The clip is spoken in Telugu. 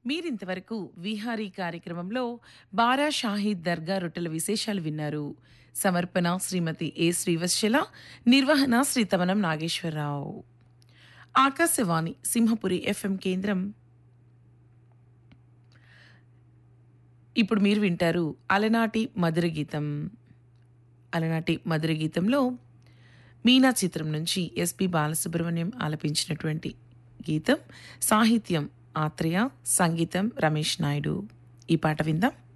మీరింతవరకు విహారీ కార్యక్రమంలో బారా షాహీద్ దర్గా రొట్టెల విశేషాలు విన్నారు సమర్పణ శ్రీమతి ఏ శ్రీవత్సల నిర్వహణ శ్రీ తమనం నాగేశ్వరరావు ఆకాశవాణి సింహపురి ఎఫ్ఎం కేంద్రం ఇప్పుడు మీరు వింటారు అలనాటి మధుర గీతం అలనాటి మధుర గీతంలో మీనా చిత్రం నుంచి ఎస్పి బాలసుబ్రహ్మణ్యం ఆలపించినటువంటి గీతం సాహిత్యం ఆత్రేయ సంగీతం రమేష్ నాయుడు ఈ పాట విందాం